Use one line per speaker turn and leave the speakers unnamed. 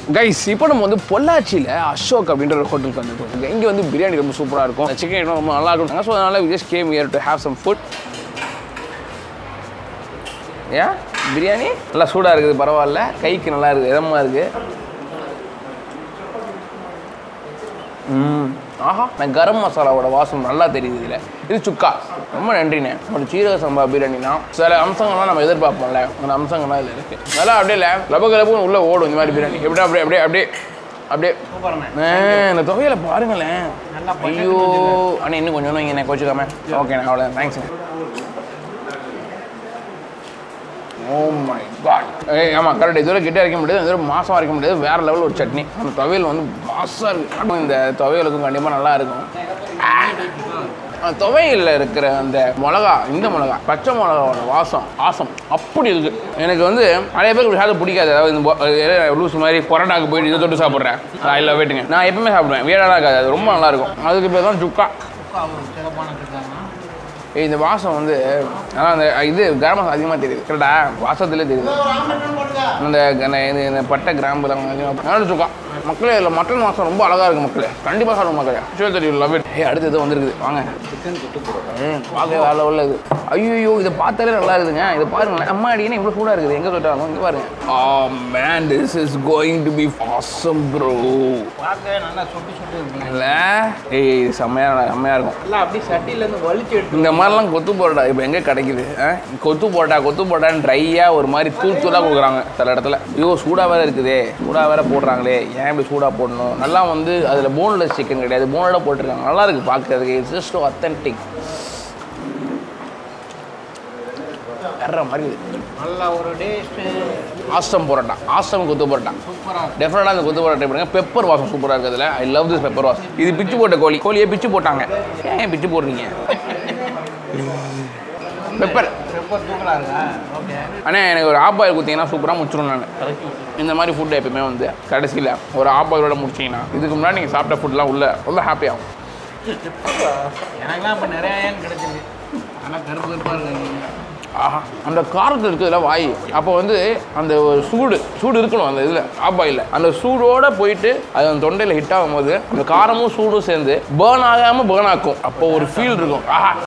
Guys இப்போ நம்ம வந்து பொள்ளாச்சியில் அசோக் அப்படின்ற ஒரு ஹோட்டலுக்கு வந்துருக்கோம் இங்கே வந்து பிரியாணி ரொம்ப சூப்பராக இருக்கும் சிக்கன் ஐட்டம் ரொம்ப நல்லா இருக்கும் ஸோ அதனால் we just came here to have some food and biryani நல்லா சூடாக இருக்குது பரவாயில்ல கைக்கு நல்லா இருக்குது இதமாக இருக்குது ம் ஆஹா நான் கரம் மசாலாவோட வாசம் நல்லா தெரியுது இதில் இது சுக்கா ரொம்ப நன்றிண்ணே ஒரு சீரக சம்பா பிரியாணினா சில அம்சங்கள்லாம் நம்ம எதிர்பார்ப்போம்ல அந்த அம்சங்கள்லாம் இதில் இருக்குது நல்லா அப்படியே இல்லை லப லபுன்னு உள்ளே ஓடும் இந்த மாதிரி பிரியாணி எப்படி அப்படியே அப்படியே அப்படியே அப்படியே ஆ, இந்த தொகையில பாருங்களேன் ஐயோ அண்ணா இன்னும் கொஞ்சம் இங்கே நான் கோச்சுக்காம ஓகேண்ணா அவ்வளோ தேங்க்ஸ் ஓ மை காட் ஏய் ஆமாம் கரெக்ட் இதுவரை கிட்டே அரைக்க முடியாது இதுவரை மாசம் அரைக்க முடியாது வேற லெவல் ஒரு சட்னி அந்த துவையல் வந்து மாசாக இருக்கு இந்த துவையலுக்கும் கண்டிப்பாக நல்லா இருக்கும் அந்த துவையலில் இருக்கிற அந்த மிளகா இந்த மிளகா பச்சை மிளகாவோட வாசம் ஆசம் அப்படி இருக்கு எனக்கு வந்து நிறைய பேருக்கு இப்படி சாப்பிட பிடிக்காது அதாவது இந்த பொ- அஹ் லூஸ் மாதிரி கொரட்டாக்கு போயிட்டு இதை தொட்டு சாப்பிட்றேன் இல்லை வெயிட்டுங்க நான் எப்பவுமே சாப்பிடுவேன் வீடாக இருக்காது அது ரொம்ப நல்லா இருக்கும் அதுக்கு பேர் தான் சுக்கா ஏய், இந்த வாசம் வந்து அதான் அந்த இது கரம் மசாலா அதிகமாக தெரியுது கரெக்டா வாசத்துலேயே தெரியுது இந்த அந்த இது இந்த பட்டை கிராம்பு தான் அதிகமாக சுக்கா மக்களே இல்லை மட்டன் வாசம் ரொம்ப அழகாக இருக்குது மக்களே கண்டிப்பாக சாப்பிடும் மக்களே சரி தெரியும் லவ் இட் ஏ அடுத்து இது வந்துருக்குது வாங்க ம் பார்க்க வேலை உள்ள இது ஐயோ இதை பார்த்தாலே நல்லா இருக்குதுங்க இதை பாருங்க அம்மா அடிக்கணும் இவ்வளோ சூடாக இருக்குது எங்கே தொட்டாலும் இங்கே பாருங்க ah man this is going to be awesome bro
பார்க்கவே நல்லா சொட்டு சொட்டு இருக்குல்ல
இல்லை ஏய் இது செம்மையாக செம்மையாக இருக்கும்
நல்லா அப்படியே சட்டிலேருந்து வலிச்சு எடுத்து
இந்த மாதிரிலாம் கொத்து பரோட்டா இப்போ எங்கே கிடைக்குது ஆ? கொத்து பரோட்டா கொத்து பரோட்டான்னு ட்ரையாக ஒரு மாதிரி தூள் தூளாக கொடுக்குறாங்க சில இடத்துல ஐயோ சூடாக வேற இருக்குதே சூடாக வேற போடுறாங்களே ஏன் இப்படி சூடாக போடணும் நல்லா வந்து அதில் போன்லெஸ் சிக்கன் கிடையாது போனோட போட்டிருக்காங்க நல்லா இருக்கு பார்க்கறதுக்கு இட்ஸ் ஜஸ்ட் அத்தன்டிக் வேற மாதிரி இருக்குது
நல்லா ஒரு டேஸ்ட்டு
ஆஸ்டம் பரோட்டா ஆஸ்டம் கொத்து பரோட்டா
சூப்பராக
டெஃபினட்டாக அந்த கொத்து பரோட்டா ட்ரை பண்ணுங்க பெப்பர் வாசம் சூப்பராக இருக்குது அதில் ஐ லவ் திஸ் பெப்பர் வாசம் இது பிச்சு போட்ட கோழி கோழியை பிச்சு போட்டாங்க ஏன் பிச்சு போடுறீங்க பெப்பர்
பெப்பர் தூக்கலாக இருக்கா ஓகே
அண்ணே எனக்கு ஒரு ஆப்பாயில் கொடுத்தீங்கன்னா சூப்பராக முடிச்சிடும் நான் இந்த மாதிரி ஃபுட் எப்பயுமே வந்து கடைசியில் ஒரு ஆப்பாயிலோட முடிச்சிங்கன்னா இதுக்கு முன்னாடி நீங்கள் சாப்பிட்ட ஃபுட்லாம் உள்ள ரொம்ப ஹாப்பியாகும்
எனக்குலாம் இப்போ நிறைய ஏன் கிடைச்சிருக்கு ஆனால் கருப்பு கருப்பாக இருக்காங்க
ஆஹா அந்த காரத்தில் இருக்குதுல வாய் அப்போ வந்து அந்த ஒரு சூடு சூடு இருக்கணும் அந்த இதில் ஆப்பாயில் அந்த சூடோட போயிட்டு அது அந்த தொண்டையில் ஹிட் ஆகும்போது அந்த காரமும் சூடும் சேர்ந்து பேர்ன் ஆகாமல் பேர்ன் ஆக்கும் அப்போ ஒரு ஃபீல் இருக்கும் ஆஹா